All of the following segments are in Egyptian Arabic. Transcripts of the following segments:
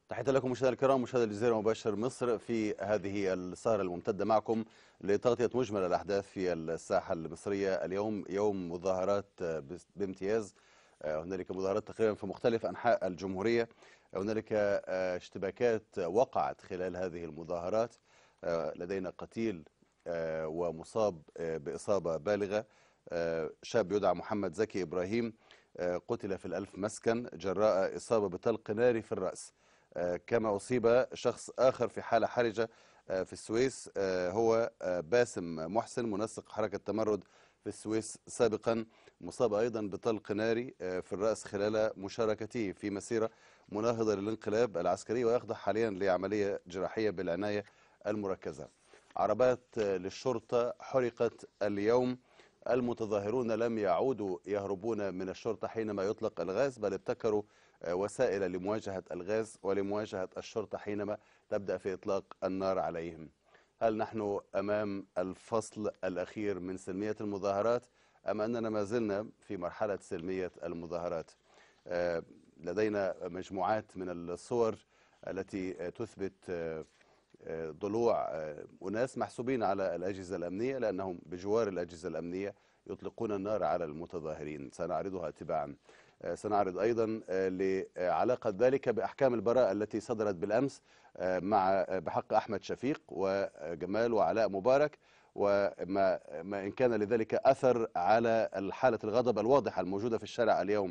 تحياتي لكم مشاهدينا الكرام مشاهدي الجزيرة مباشر مصر في هذه السهرة الممتدة معكم لتغطية مجمل الأحداث في الساحة المصرية اليوم يوم مظاهرات بامتياز هنالك مظاهرات تقريبا في مختلف أنحاء الجمهورية هنالك اشتباكات وقعت خلال هذه المظاهرات لدينا قتيل ومصاب بإصابة بالغة شاب يدعى محمد زكي إبراهيم قتل في الألف مسكن جراء إصابة بطلق ناري في الرأس كما أصيب شخص آخر في حالة حرجة في السويس هو باسم محسن منسق حركة تمرد في السويس سابقا مصاب أيضا بطلق ناري في الرأس خلال مشاركته في مسيرة مناهضة للانقلاب العسكري ويخضع حاليا لعملية جراحية بالعناية المركزة عربات للشرطة حرقت اليوم المتظاهرون لم يعودوا يهربون من الشرطة حينما يطلق الغاز بل ابتكروا وسائل لمواجهة الغاز ولمواجهة الشرطة حينما تبدأ في إطلاق النار عليهم هل نحن أمام الفصل الأخير من سلمية المظاهرات أم أننا ما زلنا في مرحلة سلمية المظاهرات لدينا مجموعات من الصور التي تثبت ضلوع أناس محسوبين على الأجهزة الأمنية لأنهم بجوار الأجهزة الأمنية يطلقون النار على المتظاهرين سنعرضها تباعا سنعرض أيضا لعلاقة ذلك بأحكام البراءة التي صدرت بالأمس مع بحق أحمد شفيق وجمال وعلاء مبارك وما ما إن كان لذلك أثر على حالة الغضب الواضحة الموجودة في الشارع اليوم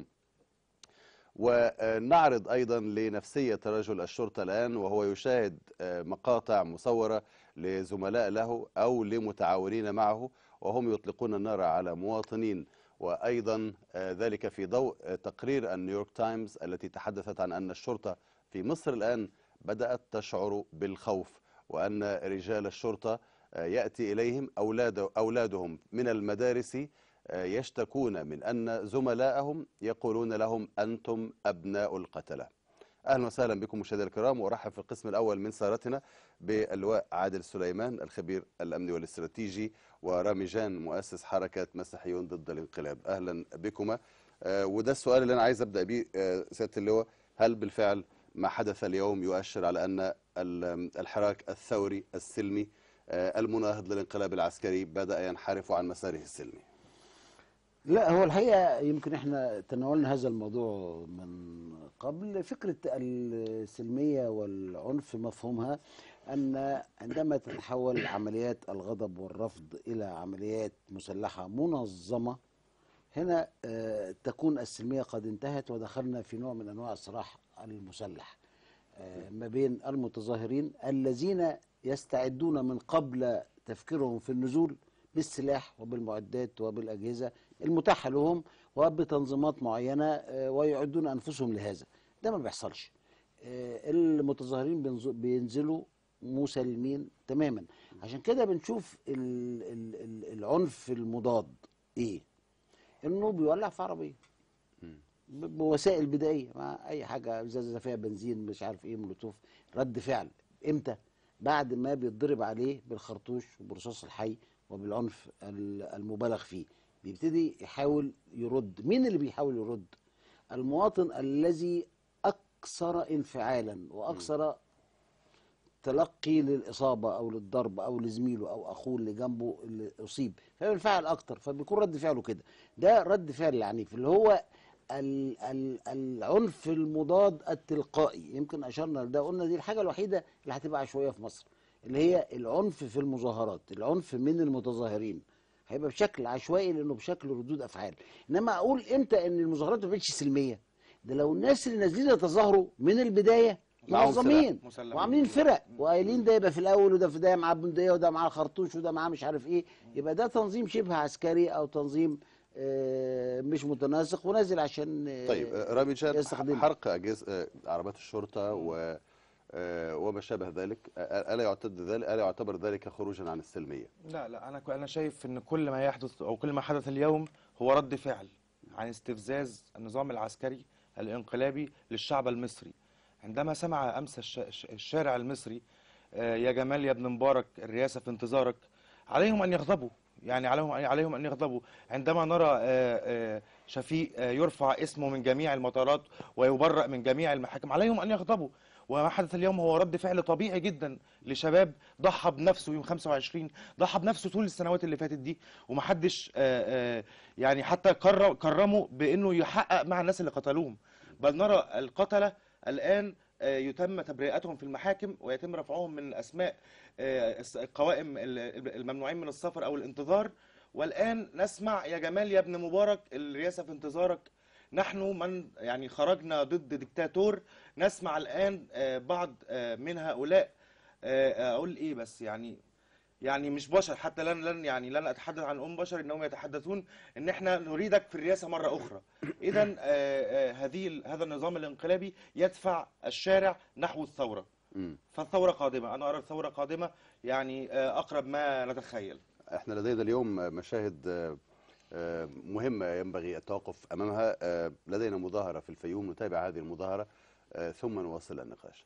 ونعرض أيضا لنفسية رجل الشرطة الآن وهو يشاهد مقاطع مصورة لزملاء له أو لمتعاونين معه وهم يطلقون النار على مواطنين وأيضا ذلك في ضوء تقرير النيويورك تايمز التي تحدثت عن أن الشرطة في مصر الآن بدأت تشعر بالخوف وأن رجال الشرطة يأتي إليهم أولاد أولادهم من المدارس يشتكون من أن زملائهم يقولون لهم أنتم أبناء القتلة أهلا وسهلا بكم مشاهدينا الكرام وأرحب في القسم الأول من سهرتنا باللواء عادل سليمان الخبير الأمني والاستراتيجي ورامي جان مؤسس حركة مسيحيون ضد الانقلاب أهلا بكما وده السؤال اللي أنا عايز أبدأ بيه سيادة اللواء هل بالفعل ما حدث اليوم يؤشر على أن الحراك الثوري السلمي المناهض للانقلاب العسكري بدأ ينحرف عن مساره السلمي لا هو الحقيقة يمكن احنا تناولنا هذا الموضوع من قبل فكرة السلمية والعنف مفهومها أن عندما تتحول عمليات الغضب والرفض إلى عمليات مسلحة منظمة هنا تكون السلمية قد انتهت ودخلنا في نوع من أنواع الصراع المسلح ما بين المتظاهرين الذين يستعدون من قبل تفكيرهم في النزول بالسلاح وبالمعدات وبالأجهزة المتاحة لهم وبتنظيمات معينة ويعدون أنفسهم لهذا ده ما بيحصلش المتظاهرين بينزلوا مسالمين تماما عشان كده بنشوف العنف المضاد ايه انه بيولع في عربيه بوسائل بدائيه مع اي حاجه ازازه فيها بنزين مش عارف ايه مولوتوف رد فعل امتى بعد ما بيتضرب عليه بالخرطوش وبرصاص الحي وبالعنف المبالغ فيه بيبتدي يحاول يرد مين اللي بيحاول يرد المواطن الذي اكثر انفعالا واكثر تلقي للاصابه او للضرب او لزميله او اخوه اللي جنبه اللي اصيب فبينفعل اكتر فبيكون رد فعله كده ده رد فعل عنيف اللي هو ال ال العنف المضاد التلقائي يمكن اشرنا لده قلنا دي الحاجه الوحيده اللي هتبقى عشوائيه في مصر اللي هي العنف في المظاهرات العنف من المتظاهرين هيبقى بشكل عشوائي لانه بشكل ردود افعال انما اقول امتى ان المظاهرات ما بقتش سلميه ده لو الناس اللي نازلين يتظاهروا من البدايه منظمين وعاملين فرق وقايلين ده يبقى في الاول وده في ده معاه بندقيه وده معاه خرطوش وده معاه مش عارف ايه يبقى ده تنظيم شبه عسكري او تنظيم مش متناسق ونازل عشان طيب رامي جان حرق اجهزه عربات الشرطه و وما شابه ذلك الا يعتد ذلك الا يعتبر ذلك خروجا عن السلميه لا لا انا انا شايف ان كل ما يحدث او كل ما حدث اليوم هو رد فعل عن استفزاز النظام العسكري الانقلابي للشعب المصري عندما سمع امس الشارع المصري يا جمال يا ابن مبارك الرئاسه في انتظارك عليهم ان يغضبوا يعني عليهم عليهم ان يغضبوا عندما نرى شفيق يرفع اسمه من جميع المطارات ويبرأ من جميع المحاكم عليهم ان يغضبوا وما حدث اليوم هو رد فعل طبيعي جدا لشباب ضحى بنفسه يوم 25 ضحى بنفسه طول السنوات اللي فاتت دي ومحدش آه، آه، يعني حتى كر- كرمه بانه يحقق مع الناس اللي قتلوهم بل نرى القتله الان آه، يتم تبرئتهم في المحاكم ويتم رفعهم من اسماء آه، الس- القوائم ال- الممنوعين من السفر او الانتظار والان نسمع يا جمال يا ابن مبارك الرئاسه في انتظارك نحن من يعني خرجنا ضد ديكتاتور نسمع الان آه، بعض آه، من هؤلاء آه، اقول ايه بس يعني يعني مش بشر حتى لن لن يعني لن اتحدث عن ام بشر انهم يتحدثون ان احنا نريدك في الرئاسه مره اخرى اذا هذه ال- هذا النظام الانقلابي يدفع الشارع نحو الثوره مم. فالثوره قادمه انا ارى الثوره قادمه يعني آه، اقرب ما نتخيل احنا لدينا اليوم مشاهد آه، آه، مهمة ينبغي التوقف أمامها آه، لدينا مظاهرة في الفيوم نتابع هذه المظاهرة آه، ثم نواصل النقاش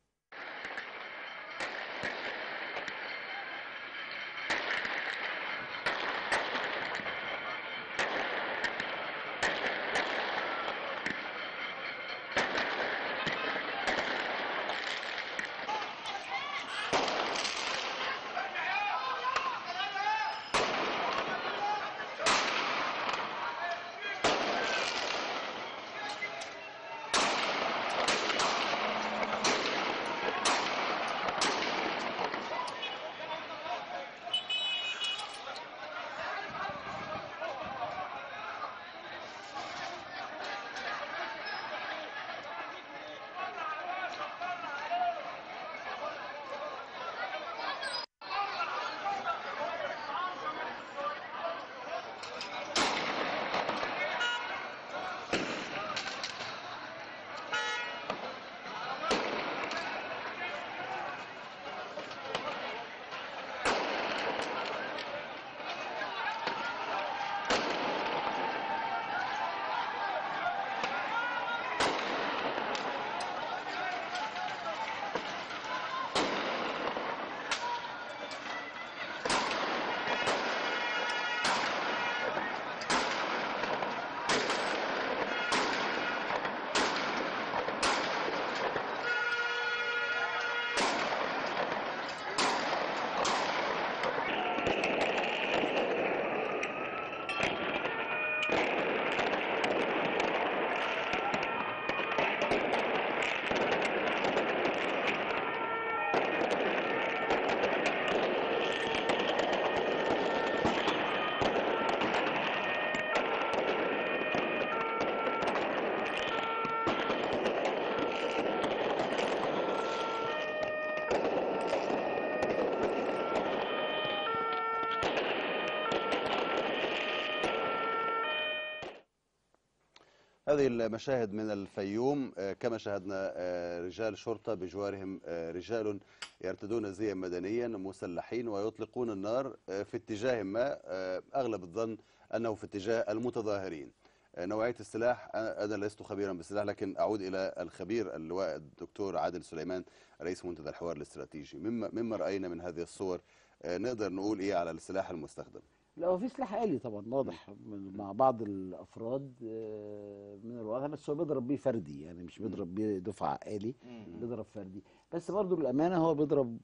هذه المشاهد من الفيوم آه، كما شاهدنا آه، رجال شرطة بجوارهم آه، رجال يرتدون زيا مدنيا مسلحين ويطلقون النار آه، في اتجاه ما آه، أغلب الظن أنه في اتجاه المتظاهرين آه، نوعية السلاح آه، أنا لست خبيرا بالسلاح لكن أعود إلى الخبير اللواء الدكتور عادل سليمان رئيس منتدى الحوار الاستراتيجي مما مما رأينا من هذه الصور آه، نقدر نقول إيه على السلاح المستخدم لا هو في سلاح آلي طبعا واضح من- مع بعض الافراد آه، من الواضح بس هو بيضرب بيه فردي يعني مش بيضرب بيه دفعه آلي بيضرب فردي بس برضو للامانه هو بيضرب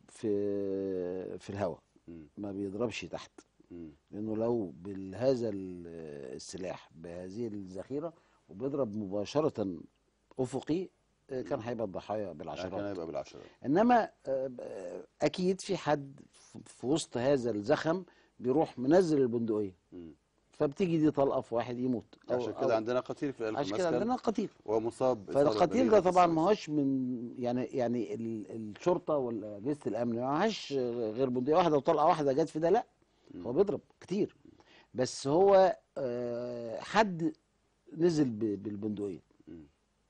في في الهواء مم. ما بيضربش تحت مم. لانه لو بهذا السلاح بهذه الذخيره وبيضرب مباشره افقي آه، كان هيبقى الضحايا كان بالعشرات يبقى بالعشرات انما آه، آه، اكيد في حد في- في وسط هذا الزخم بيروح منزل البندقيه مم. فبتيجي دي طلقه في واحد يموت أو- عشان أو- كده عندنا قتيل في عشان كده المسكن عندنا قتيل ومصاب إصابة فالقتيل بليغة ده في طبعا السويس. ما هوش من يعني يعني ال- الشرطه ولا اجهزه الامن ما معهاش غير بندقيه واحده وطلقه واحده جت في ده لا هو بيضرب كتير بس هو آه، حد نزل ب- بالبندقيه مم.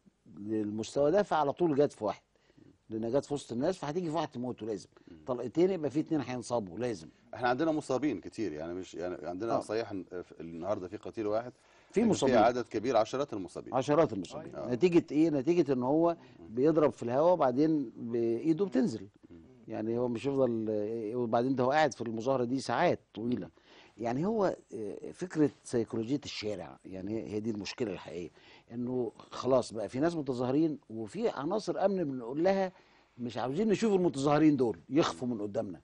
للمستوى ده فعلى طول جت في واحد لان جت في وسط الناس فهتيجي في واحد تموته لازم طلقتين يبقى في اتنين هينصابوا لازم احنا عندنا مصابين كتير يعني مش يعني عندنا آه. صحيح إن النهارده في قتيل واحد في لكن مصابين. في عدد كبير عشرات المصابين عشرات المصابين آه. نتيجه ايه نتيجه ان هو بيضرب في الهواء وبعدين بايده بتنزل يعني هو مش يفضل وبعدين ده هو قاعد في المظاهره دي ساعات طويله يعني هو آه، فكره سيكولوجيه الشارع يعني هي- هي دي المشكله الحقيقيه انه خلاص بقى في ناس متظاهرين وفي عناصر امن بنقول لها مش عاوزين نشوف المتظاهرين دول يخفوا من قدامنا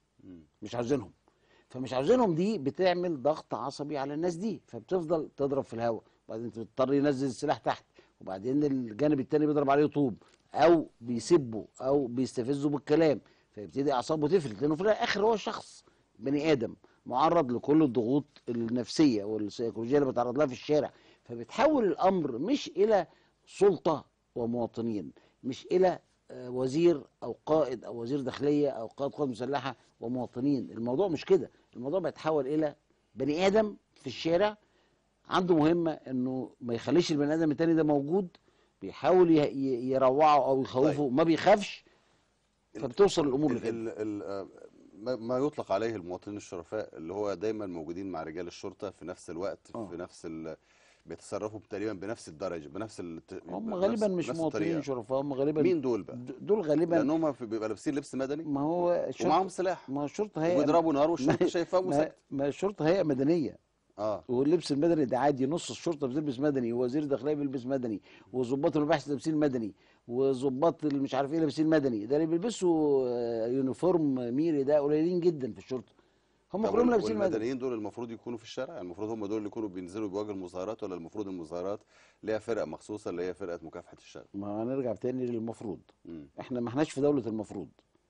مش عاوزينهم فمش عاوزينهم دي بتعمل ضغط عصبي على الناس دي فبتفضل تضرب في الهواء وبعدين بتضطر ينزل السلاح تحت وبعدين الجانب التاني بيضرب عليه طوب او بيسبه او بيستفزه بالكلام فيبتدي اعصابه تفلت لانه في الاخر هو شخص بني ادم معرض لكل الضغوط النفسيه والسيكولوجيه اللي بيتعرض لها في الشارع فبتحول الامر مش الى سلطه ومواطنين مش الى آه، وزير او قائد او وزير داخليه او قائد قوات مسلحه ومواطنين الموضوع مش كده الموضوع بيتحول الى بني ادم في الشارع عنده مهمه انه ما يخليش البني ادم التاني ده موجود بيحاول ي- ي- يروعه او يخوفه ما بيخافش فبتوصل الامور ال لكده ال ال آه، ما ما يطلق عليه المواطنين الشرفاء اللي هو دايما موجودين مع رجال الشرطه في نفس الوقت آه. في نفس ال بيتصرفوا تقريبا بنفس الدرجه بنفس الت... هم بنفس- غالبا مش نفس مواطنين الطريقة. شرفاء هم غالبا مين دول بقى؟ د- دول غالبا لان هم في- بيبقى لابسين لبس مدني ما هو الشرطه ومعاهم سلاح ما هو الشرطه هي وبيضربوا نار والشرطه شايفاهم ما, وساكته ما الشرطه هيئه مدنيه اه واللبس المدني ده عادي نص الشرطه بتلبس مدني ووزير الداخليه بيلبس مدني وظباط المباحث لابسين مدني وظباط اللي مش عارف ايه لابسين مدني ده اللي بيلبسوا آه، يونيفورم ميري ده قليلين جدا في الشرطه هم طب كلهم وال- لابسين مدني والمدنيين دول المفروض يكونوا في الشارع يعني المفروض هم دول اللي يكونوا بينزلوا بيواجهوا المظاهرات ولا المفروض المظاهرات ليها فرقه مخصوصه اللي هي فرقه مكافحه الشغب ما هنرجع تاني للمفروض مم. احنا ما احناش في دوله المفروض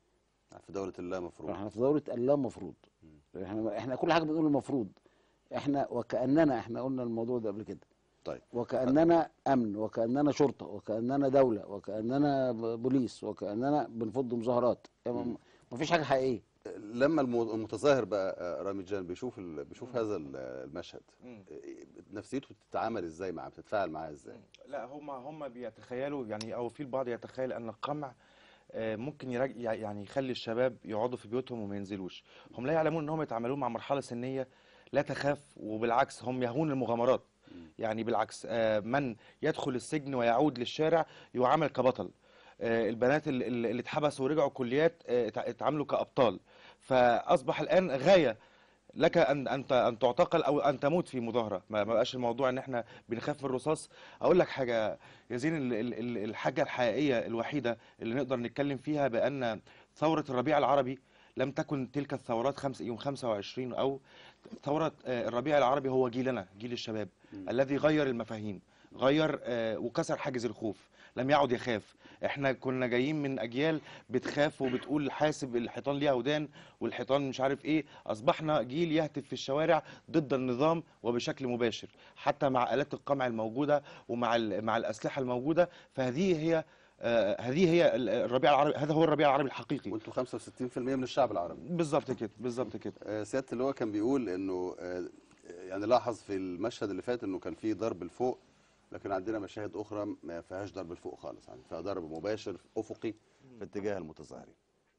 في دوله الله مفروض احنا في دوله اللا مفروض احنا احنا كل حاجه بنقول المفروض احنا وكاننا احنا قلنا الموضوع ده قبل كده طيب وكاننا امن وكاننا شرطه وكاننا دوله وكاننا ب- بوليس وكاننا بنفض مظاهرات يعني ما فيش حاجه حقيقيه لما المو- المتظاهر بقى آه، رامي جان بيشوف ال... بيشوف هذا ال- المشهد مم. آه، نفسيته بتتعامل ازاي معاه بتتفاعل معاه ازاي لا هم هم بيتخيلوا يعني او في البعض يتخيل ان القمع آه، ممكن يرج... يعني يخلي الشباب يقعدوا في بيوتهم وما ينزلوش هم لا يعلمون ان هم يتعاملون مع مرحله سنيه لا تخاف وبالعكس هم يهون المغامرات يعني بالعكس آه، من يدخل السجن ويعود للشارع يعامل كبطل آه، البنات ال- ال- اللي اتحبسوا ورجعوا كليات آه، اتع- اتعاملوا كابطال فاصبح الان غايه لك ان ان ت- ان تعتقل او ان تموت في مظاهره ما ما بقاش الموضوع ان احنا بنخاف من الرصاص اقول لك حاجه يا زين ال- ال- ال- الحاجه الحقيقيه الوحيده اللي نقدر نتكلم فيها بان ثوره الربيع العربي لم تكن تلك الثورات خمس يوم 25 او ثوره آه، الربيع العربي هو جيلنا جيل الشباب الذي غير المفاهيم غير آه، وكسر حاجز الخوف لم يعد يخاف احنا كنا جايين من اجيال بتخاف وبتقول حاسب الحيطان ليها ودان والحيطان مش عارف ايه اصبحنا جيل يهتف في الشوارع ضد النظام وبشكل مباشر حتى مع الات القمع الموجوده ومع ال- مع الاسلحه الموجوده فهذه هي آه، هذه هي ال- الربيع العربي هذا هو الربيع العربي الحقيقي وانتوا 65% من الشعب العربي بالظبط كده بالظبط كده آه، سياده اللواء كان بيقول انه آه، يعني لاحظ في المشهد اللي فات انه كان فيه ضرب لفوق لكن عندنا مشاهد اخرى ما فيهاش ضرب لفوق خالص يعني فيها ضرب مباشر افقي في اتجاه المتظاهرين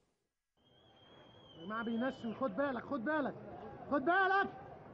يا جماعه بينشن خد بالك خد بالك خد بالك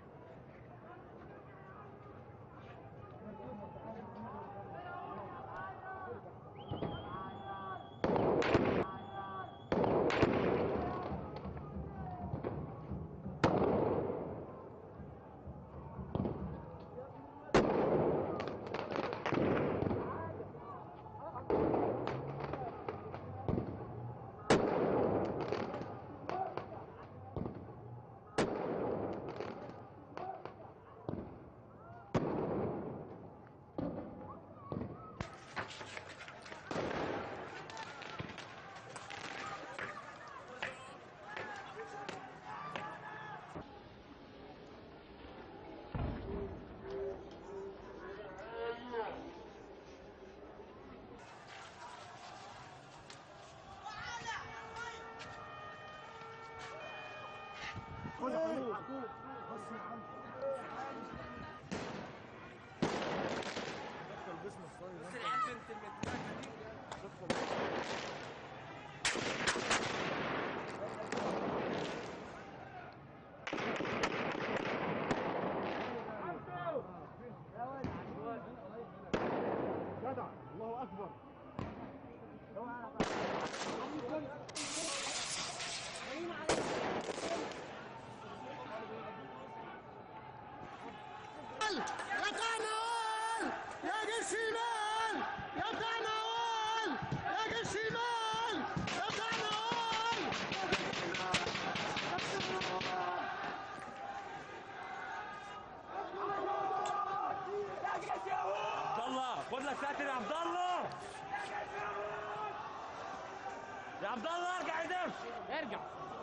خد يا حبيبي بص يا عم جدع الله اكبر وطنهم يا جيش ارجع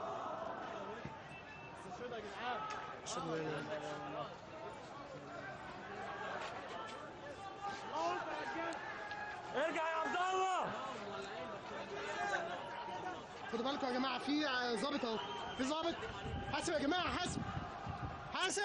ارجع يا عبد الله خدوا بالكم يا جماعه في ظابط اهو في ظابط حاسب يا جماعه حاسب حاسب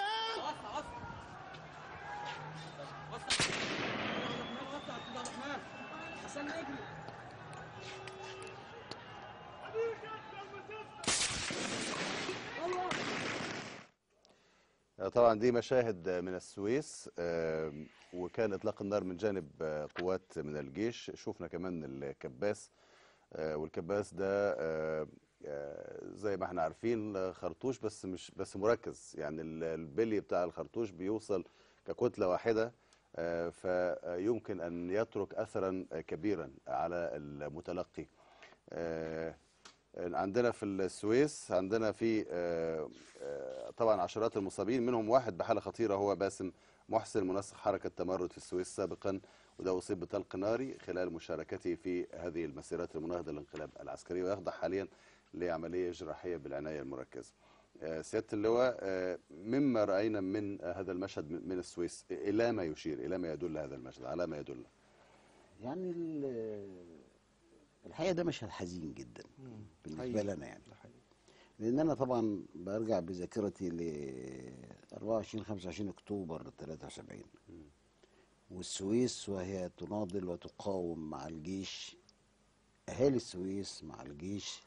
طبعا دي مشاهد من السويس آه، وكان اطلاق النار من جانب آه، قوات من الجيش شفنا كمان الكباس آه، والكباس ده آه، آه، زي ما احنا عارفين آه، خرطوش بس مش بس مركز يعني ال- البلي بتاع الخرطوش بيوصل ككتلة واحدة آه، فيمكن ان يترك اثرا كبيرا على المتلقي آه، عندنا في السويس عندنا في آه، آه، طبعا عشرات المصابين منهم واحد بحالة خطيرة هو باسم محسن منسق حركة تمرد في السويس سابقا وده أصيب بطلق ناري خلال مشاركته في هذه المسيرات المناهضة للانقلاب العسكري ويخضع حاليا لعملية جراحية بالعناية المركزة آه، سيادة اللواء آه، مما رأينا من آه، هذا المشهد من من السويس إلى ما يشير إلى ما يدل هذا المشهد على ما يدل يعني ال- الحقيقه ده مشهد حزين جدا بالنسبه حقيقي. لنا يعني ده حقيقي. لان انا طبعا برجع بذاكرتي ل 24 25 اكتوبر 73 والسويس وهي تناضل وتقاوم مع الجيش اهالي السويس مع الجيش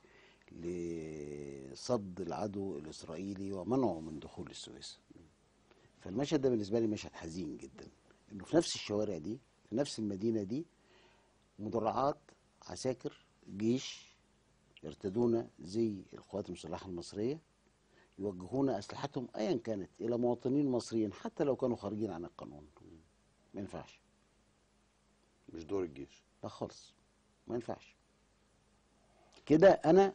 لصد العدو الاسرائيلي ومنعه من دخول السويس فالمشهد ده بالنسبه لي مشهد حزين جدا انه في نفس الشوارع دي في نفس المدينه دي مدرعات عساكر جيش يرتدون زي القوات المسلحه المصريه يوجهون اسلحتهم ايا كانت الى مواطنين مصريين حتى لو كانوا خارجين عن القانون ما ينفعش مش دور الجيش لا خالص ما ينفعش كده انا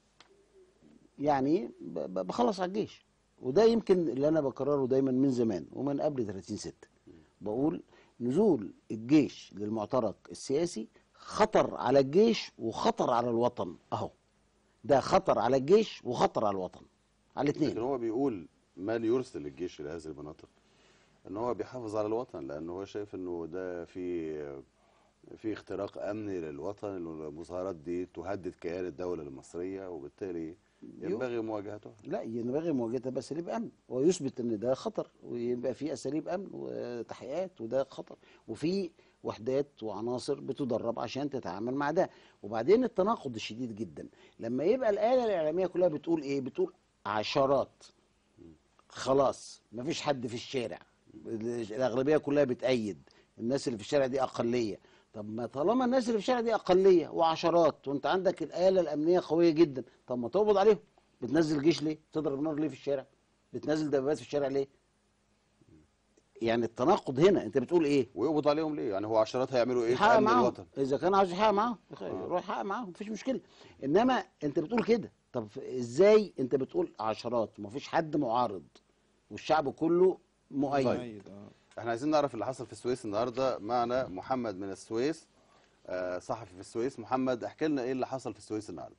يعني ب- ب- بخلص على الجيش وده يمكن اللي انا بكرره دايما من زمان ومن قبل 30 6 بقول نزول الجيش للمعترك السياسي خطر على الجيش وخطر على الوطن اهو ده خطر على الجيش وخطر على الوطن على لكن الاثنين هو بيقول ما ليرسل الجيش الى هذه المناطق ان هو بيحافظ على الوطن لانه هو شايف انه ده في في اختراق امني للوطن إنه المظاهرات دي تهدد كيان الدوله المصريه وبالتالي ينبغي مواجهتها لا ينبغي مواجهتها باساليب امن ويثبت ان ده خطر ويبقى في اساليب امن وتحقيقات وده خطر وفي وحدات وعناصر بتدرب عشان تتعامل مع ده وبعدين التناقض الشديد جدا لما يبقى الاله الاعلاميه كلها بتقول ايه بتقول عشرات خلاص مفيش حد في الشارع الاغلبيه كلها بتأيد الناس اللي في الشارع دي اقليه طب ما طالما الناس اللي في الشارع دي اقليه وعشرات وانت عندك الاله الامنيه قويه جدا طب ما تقبض عليهم بتنزل جيش ليه تضرب نار ليه في الشارع بتنزل دبابات في الشارع ليه يعني التناقض هنا انت بتقول ايه ويقبض عليهم ليه يعني هو عشرات هيعملوا ايه في يحقق امن معاهم الوطن اذا كان عاوز يحقق معاهم يخ- يروح يحقق معاهم مفيش مشكله انما انت بتقول كده طب ازاي انت بتقول عشرات ومفيش حد معارض والشعب كله مؤيد مؤيد اه احنا عايزين نعرف اللي حصل في السويس النهارده معنا محمد من السويس آه، صحفي في السويس محمد احكي لنا ايه اللي حصل في السويس النهارده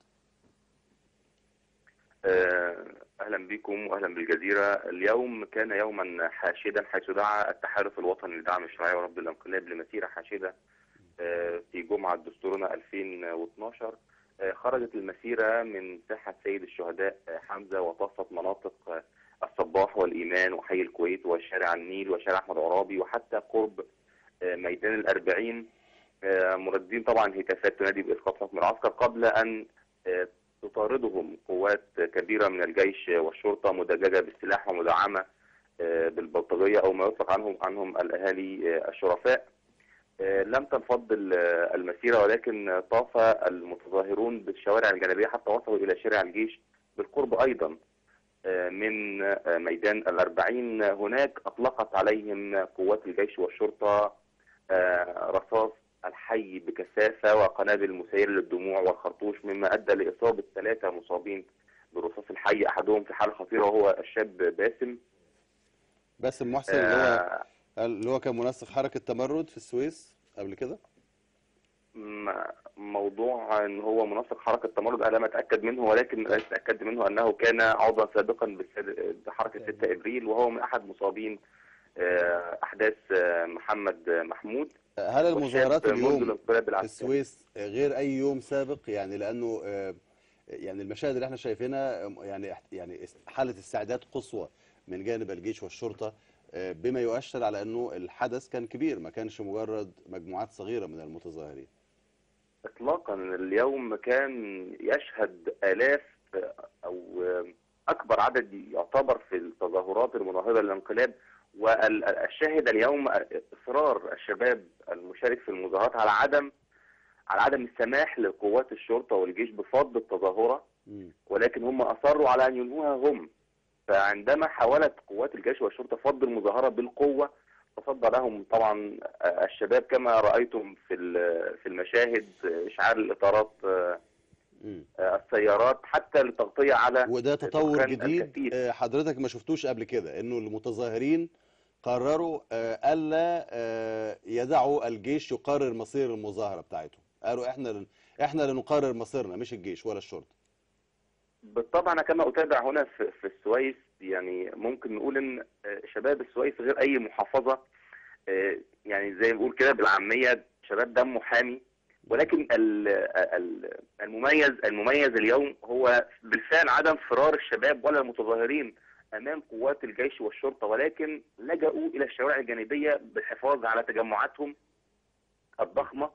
آه، اهلا بكم واهلا بالجزيره اليوم كان يوما حاشدا حيث دعا التحالف الوطني لدعم الشرعيه ورفض الانقلاب لمسيره حاشده آه، في جمعه دستورنا 2012 آه، خرجت المسيره من ساحه سيد الشهداء آه، حمزه وطفت مناطق آه، الصباح والايمان وحي الكويت وشارع النيل وشارع احمد عرابي وحتى قرب آه، ميدان الأربعين آه، مرددين طبعا هتافات تنادي بإسقاط حكم العسكر قبل أن آه، تطاردهم قوات كبيرة من الجيش والشرطة مدججة بالسلاح ومدعمة آه، بالبلطجية أو ما يطلق عنهم عنهم الأهالي آه، الشرفاء آه، لم تنفض ال- المسيرة ولكن طاف المتظاهرون بالشوارع الجانبية حتى وصلوا إلى شارع الجيش بالقرب أيضا آه، من آه، ميدان الأربعين هناك أطلقت عليهم قوات الجيش والشرطة آه، رصاص الحي بكثافة وقنابل مسيلة للدموع والخرطوش مما أدى لإصابة ثلاثة مصابين برصاص الحي أحدهم في حالة خطيرة وهو الشاب باسم باسم محسن اللي هو آه، اللي هو كان منسق حركه تمرد في السويس قبل كده ما موضوع ان هو منسق حركه تمرد انا لم اتاكد منه ولكن لا اتاكد منه انه كان عضوا سابقا بالسد- بحركه 6 ابريل وهو من احد مصابين آه، احداث آه، محمد محمود هل المظاهرات وشاب منذ اليوم الانقلاب في العسكري السويس غير اي يوم سابق يعني لانه آه، يعني المشاهد اللي احنا شايفينها آه، يعني يعني است- حاله استعداد قصوى من جانب الجيش والشرطه آه، بما يؤشر على انه الحدث كان كبير ما كانش مجرد مجموعات صغيره من المتظاهرين اطلاقا اليوم كان يشهد الاف او اكبر عدد يعتبر في التظاهرات المناهضه للانقلاب والشاهد اليوم اصرار الشباب المشارك في المظاهرات على عدم على عدم السماح لقوات الشرطه والجيش بفض التظاهره مم. ولكن هم اصروا على ان ينهوها هم فعندما حاولت قوات الجيش والشرطه فض المظاهره بالقوه تصدى لهم طبعا الشباب كما رايتم في ال- في المشاهد اشعال الاطارات مم. السيارات حتى للتغطيه على وده تطور دخان جديد الكثيف. آه، حضرتك ما شفتوش قبل كده انه المتظاهرين قرروا آه، الا آه، يدعوا الجيش يقرر مصير المظاهره بتاعتهم قالوا احنا اللي- احنا اللي نقرر مصيرنا مش الجيش ولا الشرطه بالطبع انا كما اتابع هنا في, في السويس يعني ممكن نقول ان آه، شباب السويس غير اي محافظه آه، يعني زي ما بنقول كده بالعاميه شباب دمه حامي ولكن ال- ال- المميز المميز اليوم هو بالفعل عدم فرار الشباب ولا المتظاهرين امام قوات الجيش والشرطه ولكن لجأوا الى الشوارع الجانبيه بالحفاظ على تجمعاتهم الضخمه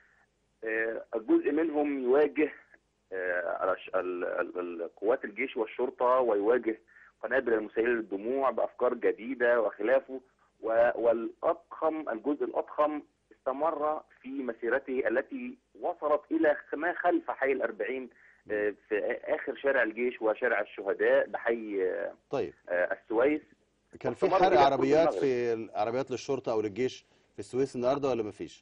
آه، الجزء منهم يواجه آه، الش- ال- ال- ال- قوات الجيش والشرطه ويواجه قنابل المسيله للدموع بافكار جديده وخلافه و- والاضخم الجزء الاضخم استمر في مسيرته التي وصلت الى ما خلف حي الأربعين آه، في اخر شارع الجيش وشارع الشهداء بحي آه، طيب آه، السويس كان في واستمر حرق إلى قرب عربيات المغرب. في عربيات للشرطه او للجيش في السويس النهارده ولا ما فيش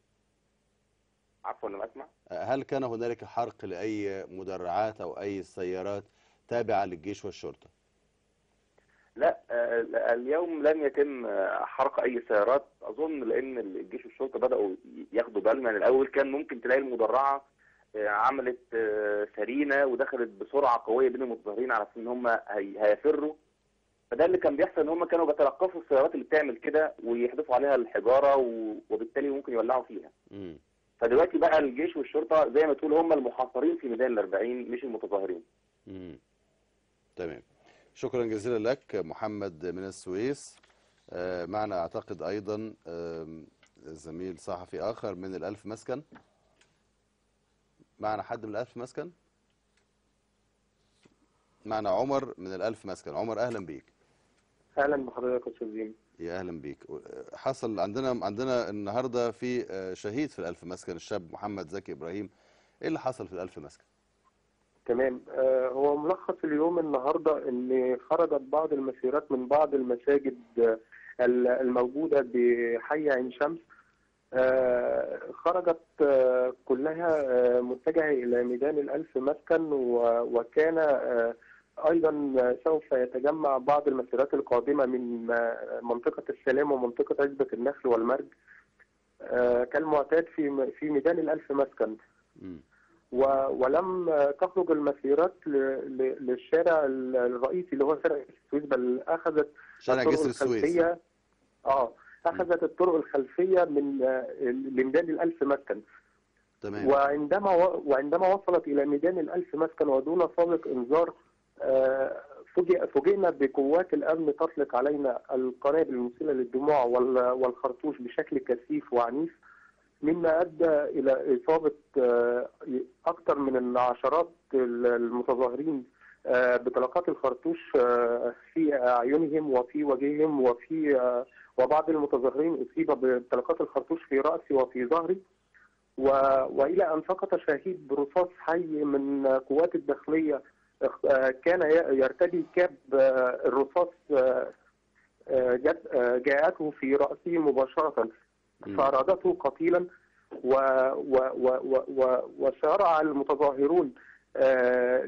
عفوا لم اسمع هل كان هنالك حرق لاي مدرعات او اي سيارات تابعه للجيش والشرطه لا آه، اليوم لم يتم آه، حرق اي سيارات اظن لان الجيش والشرطه بداوا ياخدوا بالهم يعني الاول كان ممكن تلاقي المدرعه آه، عملت آه، سرينه ودخلت بسرعه قويه بين المتظاهرين على اساس ان هم هي- هيفروا فده اللي كان بيحصل ان هم كانوا بيتلقفوا السيارات اللي بتعمل كده ويحدفوا عليها الحجاره و- وبالتالي ممكن يولعوا فيها مم. فدلوقتي بقى الجيش والشرطه زي ما تقول هم المحاصرين في ميدان الأربعين مش المتظاهرين مم. تمام شكرا جزيلا لك محمد من السويس آه، معنا اعتقد ايضا آم، زميل صحفي اخر من الالف مسكن معنا حد من الالف مسكن معنا عمر من الالف مسكن عمر اهلا بيك اهلا بحضرتك يا استاذ زين يا اهلا بيك حصل عندنا عندنا النهارده في آه، شهيد في الالف مسكن الشاب محمد زكي ابراهيم ايه اللي حصل في الالف مسكن تمام آه هو ملخص اليوم النهارده ان خرجت بعض المسيرات من بعض المساجد آه، الموجوده بحي عين شمس آه خرجت آه كلها آه متجهه الى ميدان الالف مسكن و- وكان آه ايضا سوف يتجمع بعض المسيرات القادمه من آه، منطقه السلام ومنطقه عزبه النخل والمرج آه كالمعتاد في في ميدان الالف مسكن مم. و- ولم تخرج المسيرات ل- ل- للشارع ال- الرئيسي اللي هو شارع السويس بل اخذت شارع الطرق جسر السويس الخلفيه اه اخذت الطرق الخلفيه من آه، لميدان الالف مسكن تمام وعندما و- وعندما وصلت الى ميدان الالف مسكن ودون سابق انذار آه، فوجئ فوجئنا بقوات الامن تطلق علينا القنابل المسيله للدموع وال- والخرطوش بشكل كثيف وعنيف مما ادى الى اصابه آه، اكثر من العشرات المتظاهرين آه، بطلقات الخرطوش آه، في اعينهم وفي وجههم وفي آه، وبعض المتظاهرين اصيب بطلقات الخرطوش في راسي وفي ظهري و... والى ان سقط شهيد برصاص حي من قوات الداخليه اخ- آه، كان ي- يرتدي كاب آه، الرصاص آه، آه، جت- آه، جاءته في راسه مباشره مم. فارادته قتيلا و... و... و... و... و... وشرع المتظاهرون آه،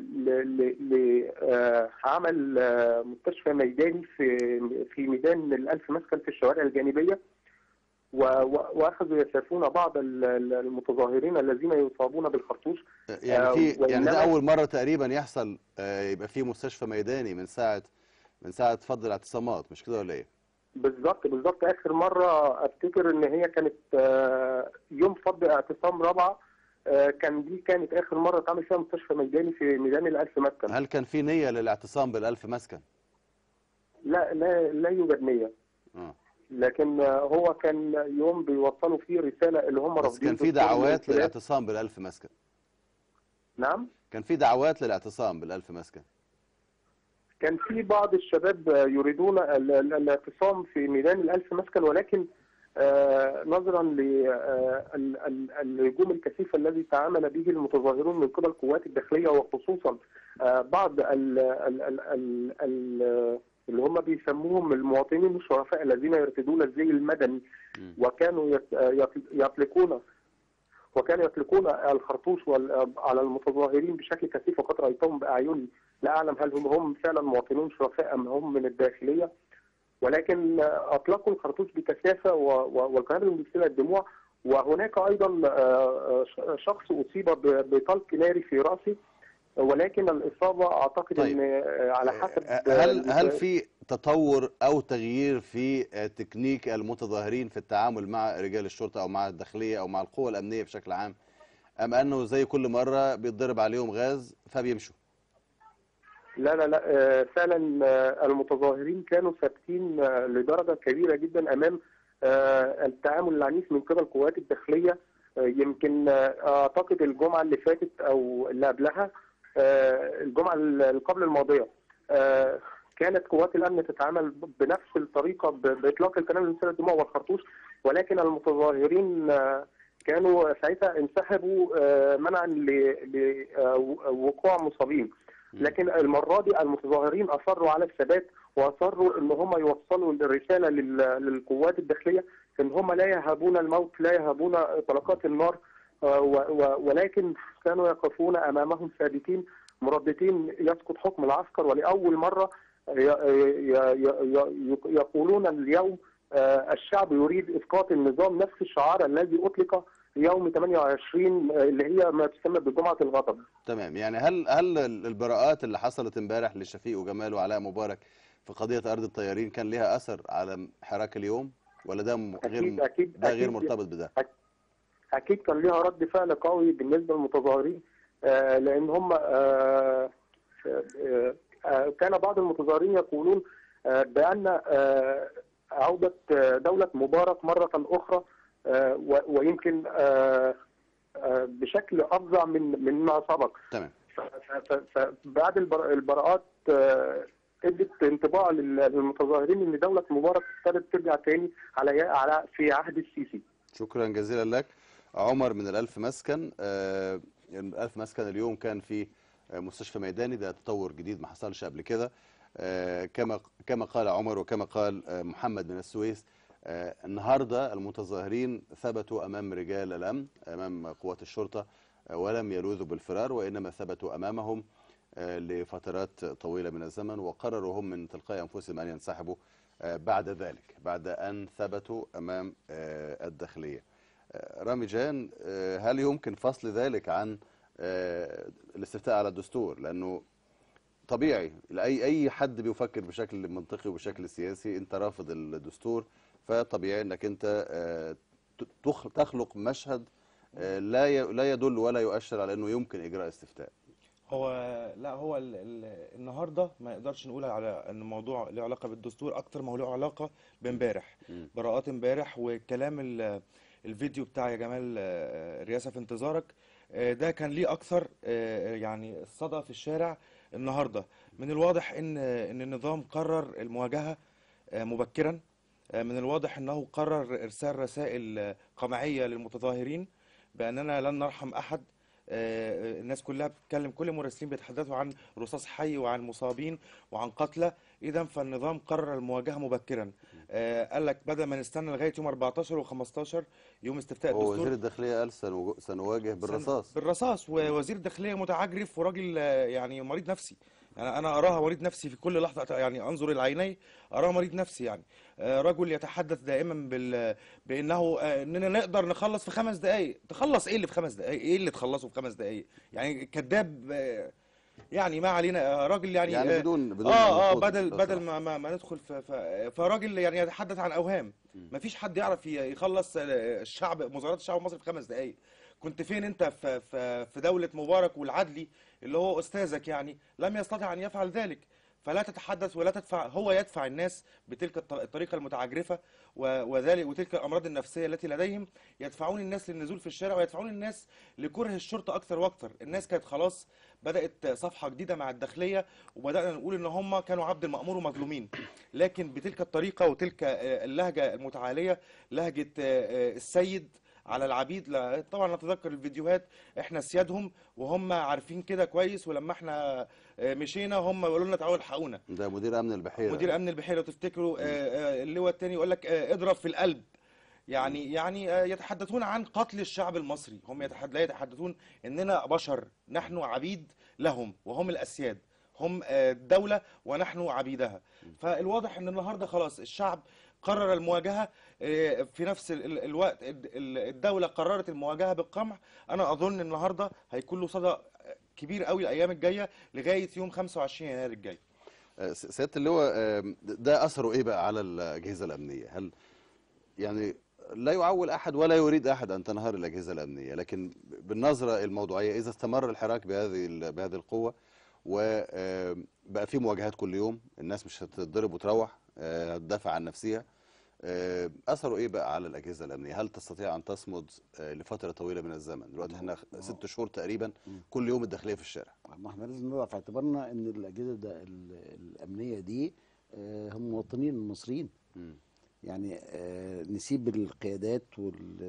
لعمل مستشفى ميداني في في ميدان الألف مسكن في الشوارع الجانبية و- و- واخذوا يسافون بعض ال- ال- المتظاهرين الذين يصابون بالخرطوش يعني آه، في يعني ده وإنما- اول مره تقريبا يحصل آه، يبقى في مستشفى ميداني من ساعه من ساعه فض الاعتصامات مش كده ولا ايه بالظبط بالظبط اخر مره افتكر ان هي كانت آه، يوم فض اعتصام رابعه آه، كان دي كانت اخر مره اتعمل فيها مستشفى ميداني في ميدان الالف مسكن هل كان في نيه للاعتصام بالالف مسكن لا لا لا يوجد نيه اه لكن آه، هو كان يوم بيوصلوا فيه رساله اللي هم بس رافضين كان في دستور دعوات الانقلاب. للاعتصام بالالف مسكن نعم كان في دعوات للاعتصام بالالف مسكن كان في بعض الشباب يريدون ال- ال- الاعتصام في ميدان الألف مسكن ولكن آه، نظرا للهجوم الكثيف الذي تعامل به المتظاهرون من قبل القوات الداخلية وخصوصا آه، بعض ال- ال- ال- ال- ال- اللي هم بيسموهم المواطنين الشرفاء الذين يرتدون الزي المدني مم. وكانوا يت- يط- يطلقون وكانوا يطلقون الخرطوش وال- على المتظاهرين بشكل كثيف وقد رايتهم باعيني لا اعلم هل هم هم فعلا مواطنون شرفاء ام هم من الداخليه ولكن اطلقوا الخرطوش بكثافه و- و- والقنابل المسيله الدموع وهناك ايضا آه، آه، شخص اصيب ب- بطلق ناري في راسه ولكن الاصابه اعتقد طيب. ان آه، على حسب هل هل في تطور او تغيير في آه، تكنيك المتظاهرين في التعامل مع رجال الشرطه او مع الداخليه او مع القوى الامنيه بشكل عام ام انه زي كل مره بيتضرب عليهم غاز فبيمشوا لا لا لا آه، فعلا آه، المتظاهرين كانوا ثابتين آه، لدرجه كبيره جدا امام آه، التعامل العنيف من قبل القوات الداخليه آه، يمكن آه، اعتقد الجمعه اللي فاتت او اللي قبلها آه، الجمعه اللي قبل الماضيه آه، كانت قوات الامن تتعامل ب- بنفس الطريقه ب- باطلاق القنابل المسيله الدموع والخرطوش ولكن المتظاهرين آه، كانوا ساعتها انسحبوا آه، منعا لوقوع مصابين لكن المره دي المتظاهرين اصروا على الثبات واصروا ان هم يوصلوا الرساله لل- للقوات الداخليه ان هم لا يهابون الموت لا يهابون طلقات النار آه، و- و- ولكن كانوا يقفون امامهم ثابتين مرددين يسقط حكم العسكر ولاول مره ي- ي- ي- ي- يقولون اليوم آه، الشعب يريد اسقاط النظام نفس الشعار الذي اطلق يوم 28 آه، اللي هي ما تسمى بجمعه الغضب تمام يعني هل هل البراءات اللي حصلت امبارح لشفيق وجمال وعلاء مبارك في قضيه ارض الطيارين كان ليها اثر على حراك اليوم ولا ده م- اكيد غير اكيد ده غير أكيد- مرتبط بده اكيد كان ليها رد فعل قوي بالنسبه للمتظاهرين آه، لان هم آه، آه، آه، كان بعض المتظاهرين يقولون آه، بان آه، عوده آه، دوله مبارك مره اخرى آه، و- ويمكن آه، آه، بشكل افظع من مما سبق تمام ف- ف- ف- فبعد البر- البراءات آه، ادت انطباع لل- للمتظاهرين ان دوله مبارك ابتدت ترجع تاني على على في عهد السيسي شكرا جزيلا لك عمر من الألف مسكن آه، الألف مسكن اليوم كان في آه، مستشفى ميداني ده تطور جديد ما حصلش قبل كده آه، كما كما قال عمر وكما قال آه، محمد من السويس آه، النهارده المتظاهرين ثبتوا امام رجال الامن امام قوات الشرطه آه، ولم يلوذوا بالفرار وانما ثبتوا امامهم آه، لفترات طويله من الزمن وقرروا هم من تلقاء انفسهم ان ينسحبوا آه، بعد ذلك بعد ان ثبتوا امام آه، الداخليه آه، رامي جان آه، هل يمكن فصل ذلك عن آه، الاستفتاء على الدستور لانه طبيعي لاي اي حد بيفكر بشكل منطقي وبشكل سياسي انت رافض الدستور فطبيعي انك انت آه، ت- تخ- تخلق مشهد آه، لا ي- لا يدل ولا يؤشر على انه يمكن اجراء استفتاء هو لا هو ال ال النهارده ما يقدرش نقول على ان الموضوع له علاقه بالدستور اكتر ما هو له علاقه بامبارح مم. براءات امبارح وكلام ال- الفيديو بتاع يا جمال آه، رئاسه في انتظارك آه، ده كان ليه اكثر آه، يعني صدى في الشارع النهارده من الواضح ان ان النظام قرر المواجهه آه، مبكرا آه، من الواضح انه قرر ارسال رسائل آه، قمعيه للمتظاهرين باننا لن نرحم احد آه، الناس كلها بتتكلم كل المراسلين بيتحدثوا عن رصاص حي وعن مصابين وعن قتلى اذا فالنظام قرر المواجهه مبكرا آه، قال لك بدل ما نستنى لغايه يوم 14 و15 يوم استفتاء هو وزير الدستور الداخليه قال سنو- سنواجه بالرصاص بالرصاص ووزير الداخليه متعجرف وراجل آه، يعني مريض نفسي يعني انا اراها مريض نفسي في كل لحظه يعني انظر الى عيني اراها مريض نفسي يعني آه، رجل يتحدث دائما بال بانه آه، اننا نقدر نخلص في خمس دقائق تخلص ايه اللي في خمس دقائق ايه اللي تخلصه في خمس دقائق يعني كذاب آه، يعني ما علينا آه، راجل يعني يعني آه، بدون بدون اه اه ملحوظ بدل لو بدل سمحت. ما ما, ما ندخل في في- فراجل يعني يتحدث عن اوهام ما فيش حد يعرف ي- يخلص آه، الشعب مظاهرات الشعب المصري في خمس دقائق كنت فين انت في في في دوله مبارك والعدلي اللي هو استاذك يعني لم يستطع ان يفعل ذلك فلا تتحدث ولا تدفع هو يدفع الناس بتلك الط- الطريقه المتعجرفه و- وذلك وتلك الامراض النفسيه التي لديهم يدفعون الناس للنزول في الشارع ويدفعون الناس لكره الشرطه اكثر واكثر الناس كانت خلاص بدات صفحه جديده مع الداخليه وبدانا نقول ان هم كانوا عبد المامور ومظلومين لكن بتلك الطريقه وتلك آه، اللهجه المتعاليه لهجه آه، آه، السيد على العبيد لا طبعا نتذكر الفيديوهات احنا سيادهم وهم عارفين كده كويس ولما احنا آه، مشينا هم يقولوا لنا تعالوا الحقونا ده مدير امن البحيره مدير امن البحيره لو تفتكروا آه، آه، اللواء الثاني يقول لك آه، اضرب في القلب يعني يعني آه، يتحدثون عن قتل الشعب المصري هم يتحد لا يتحدثون اننا بشر نحن عبيد لهم وهم الاسياد هم آه، الدوله ونحن عبيدها فالواضح ان النهارده خلاص الشعب قرر المواجهه آه، في نفس ال- ال- الوقت الد- ال- الدوله قررت المواجهه بالقمع انا اظن النهارده هيكون له صدى كبير قوي الايام الجايه لغايه يوم 25 يناير الجاي آه، س- سياده اللواء آه، ده اثره ايه بقى على الاجهزه الامنيه هل يعني لا يعول احد ولا يريد احد ان تنهار الاجهزه الامنيه لكن بالنظره الموضوعيه اذا استمر الحراك بهذه ال- بهذه القوه وبقى في مواجهات كل يوم الناس مش هتتضرب وتروح آه، هتدافع عن نفسها آه، اثره ايه بقى على الاجهزه الامنيه هل تستطيع ان تصمد آه، لفتره طويله من الزمن دلوقتي احنا خ- ست شهور تقريبا كل يوم الداخليه في الشارع ما احنا لازم نضع في اعتبارنا ان الاجهزه ده ال- الامنيه دي آه، هم مواطنين مصريين مم. يعني آه، نسيب القيادات وال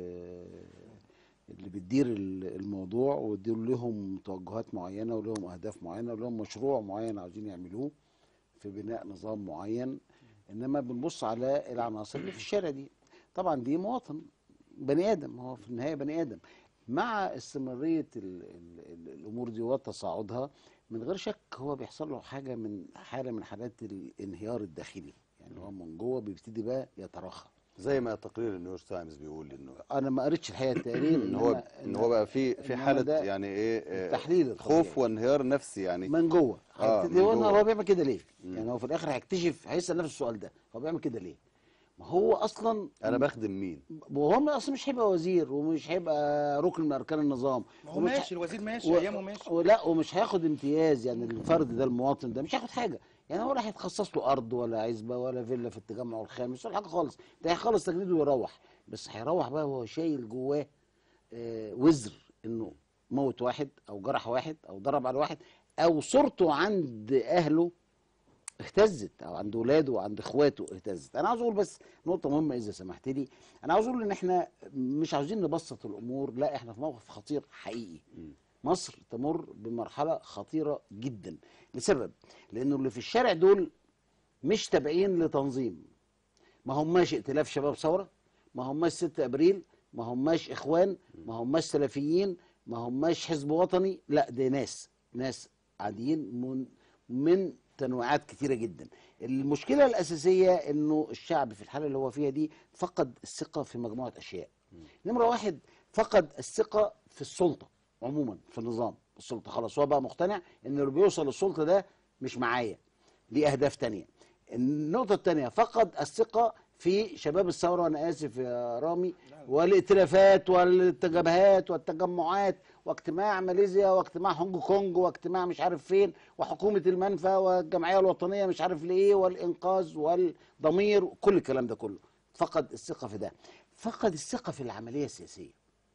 اللي بتدير ال- الموضوع ودول لهم توجهات معينه ولهم اهداف معينه ولهم مشروع معين عاوزين يعملوه في بناء نظام معين انما بنبص على العناصر اللي في الشارع دي طبعا دي مواطن بني ادم هو في النهايه بني ادم مع استمراريه ال ال ال الامور دي وتصاعدها من غير شك هو بيحصل له حاجه من حاله من حالات الانهيار الداخلي يعني هو من جوه بيبتدي بقى يتراخى زي ما تقرير النيويورك تايمز بيقول انه انا ما قريتش الحقيقه التقرير ان هو إنما- ان هو بقى في في إنما حاله ده يعني ايه آه، التحليل خوف الطبيعي. وانهيار نفسي يعني من جوه آه، هيبتدي من هو جوه. هو بيعمل كده ليه؟ يعني هو في الاخر هيكتشف هيسال نفسه السؤال ده هو بيعمل كده ليه؟ ما هو اصلا انا بخدم مين وهو اصلا مش هيبقى وزير ومش هيبقى ركن من اركان النظام ما هو ومش ماشي الوزير ماشي و- ايامه ماشي ولا ومش هياخد امتياز يعني الفرد ده المواطن ده مش هياخد حاجه يعني ولا هيتخصص له ارض ولا عزبه ولا فيلا في التجمع الخامس ولا حاجه خالص ده هيخلص تجنيده ويروح بس هيروح بقى وهو شايل جواه آه، وزر انه موت واحد او جرح واحد او ضرب على واحد او صورته عند اهله اهتزت او عند ولاده وعند اخواته اهتزت انا عاوز اقول بس نقطه مهمه اذا سمحت لي انا عاوز اقول ان احنا مش عاوزين نبسط الامور لا احنا في موقف خطير حقيقي مصر تمر بمرحله خطيره جدا لسبب لانه اللي في الشارع دول مش تابعين لتنظيم ما هماش ائتلاف شباب ثوره ما هماش 6 ابريل ما هماش اخوان ما هماش سلفيين ما هماش حزب وطني لا دي ناس ناس عاديين من من تنوعات كتيره جدا المشكله الاساسيه انه الشعب في الحاله اللي هو فيها دي فقد الثقه في مجموعه اشياء نمره واحد فقد الثقه في السلطه عموما في النظام السلطه خلاص هو بقى مقتنع ان اللي بيوصل للسلطه ده مش معايا ليه اهداف تانية النقطه الثانيه فقد الثقه في شباب الثوره وانا اسف يا رامي والائتلافات والجبهات والتجمعات واجتماع ماليزيا واجتماع هونج كونج واجتماع مش عارف فين وحكومه المنفى والجمعيه الوطنيه مش عارف لايه والانقاذ والضمير كل الكلام ده كله فقد الثقه في ده فقد الثقه في العمليه السياسيه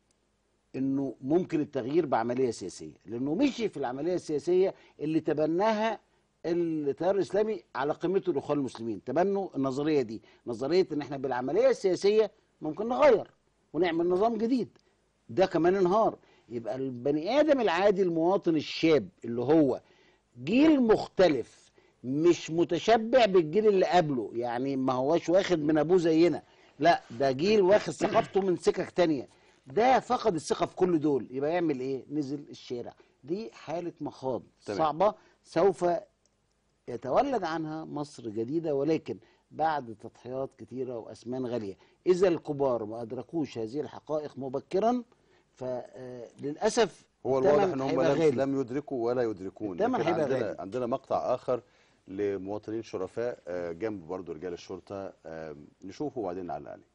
انه ممكن التغيير بعمليه سياسيه لانه مشي في العمليه السياسيه اللي تبناها التيار الاسلامي على قيمته الاخوان المسلمين تبنوا النظريه دي نظريه ان احنا بالعمليه السياسيه ممكن نغير ونعمل نظام جديد ده كمان انهار يبقى البني ادم العادي المواطن الشاب اللي هو جيل مختلف مش متشبع بالجيل اللي قبله يعني ما هواش واخد من ابوه زينا لا ده جيل واخد ثقافته من سكك تانية ده فقد الثقة في كل دول يبقى يعمل ايه نزل الشارع دي حالة مخاض تمام. صعبة سوف يتولد عنها مصر جديدة ولكن بعد تضحيات كثيرة وأثمان غالية إذا الكبار ما أدركوش هذه الحقائق مبكرا فللأسف هو الواضح ان هم هيبقى لم, غالي. لم يدركوا ولا يدركون الثمن لكن هيبقى عندنا غالي. عندنا مقطع اخر لمواطنين شرفاء آه، جنب برضو رجال الشرطه آه، نشوفه وبعدين نعلق عليه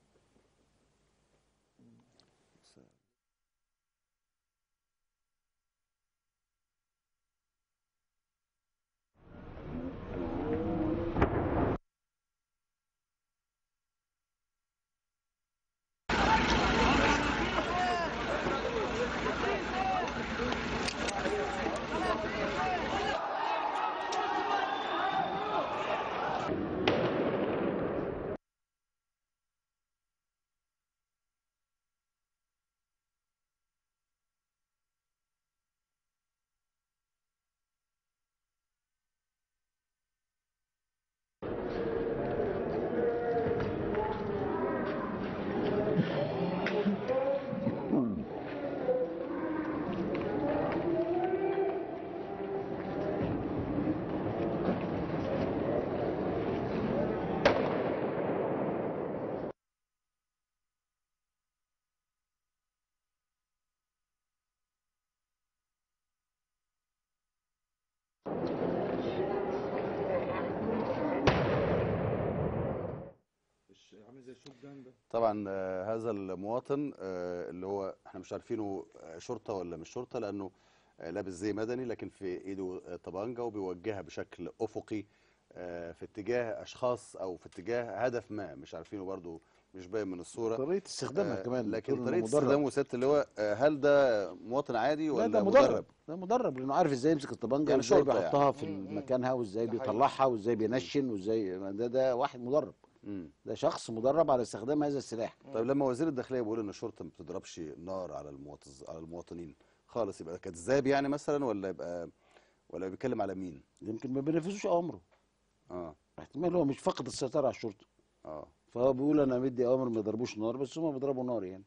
طبعا آه، هذا المواطن آه، اللي هو احنا مش عارفينه آه، شرطه ولا مش شرطه لانه آه، لابس زي مدني لكن في ايده آه، طبانجه وبيوجهها بشكل افقي آه، في اتجاه اشخاص او في اتجاه هدف ما مش عارفينه برضو مش باين من الصوره طريقة استخدامها آه، كمان لكن بتقول إنه طريقه مدرب. استخدامه ست اللي هو آه، هل ده مواطن عادي لا ولا ده مدرب ده مدرب لانه عارف ازاي يمسك الطبنجه يعني وازاي شرطة بيحطها يعني. في مم، مم. مكانها وازاي ده حقيقي. بيطلعها وازاي بينشن وازاي ده ده واحد مدرب مم. ده شخص مدرب على استخدام هذا السلاح طيب لما وزير الداخليه بيقول ان الشرطه ما بتضربش نار على المواطن على المواطنين خالص يبقى كذاب يعني مثلا ولا يبقى ولا بيتكلم على مين؟ يمكن ما بينفذوش اوامره اه احتمال هو مش فاقد السيطره على الشرطه اه فهو بيقول انا مدي اوامر ما يضربوش نار بس هم بيضربوا نار يعني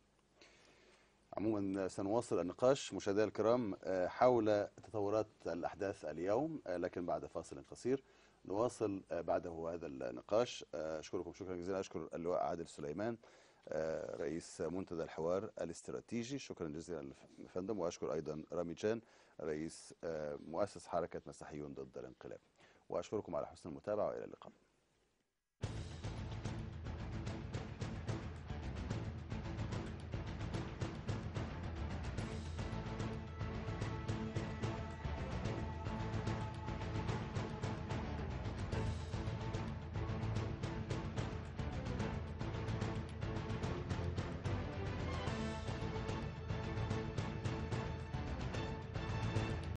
عموما سنواصل النقاش مشاهدينا الكرام آه، حول تطورات الاحداث اليوم آه، لكن بعد فاصل قصير نواصل آه، بعده هذا النقاش آه، اشكركم شكرا جزيلا اشكر اللواء عادل سليمان آه، رئيس منتدى الحوار الاستراتيجي شكرا جزيلا لفندم واشكر ايضا رامي جان رئيس آه، مؤسس حركه مسيحيون ضد الانقلاب واشكركم على حسن المتابعه والى اللقاء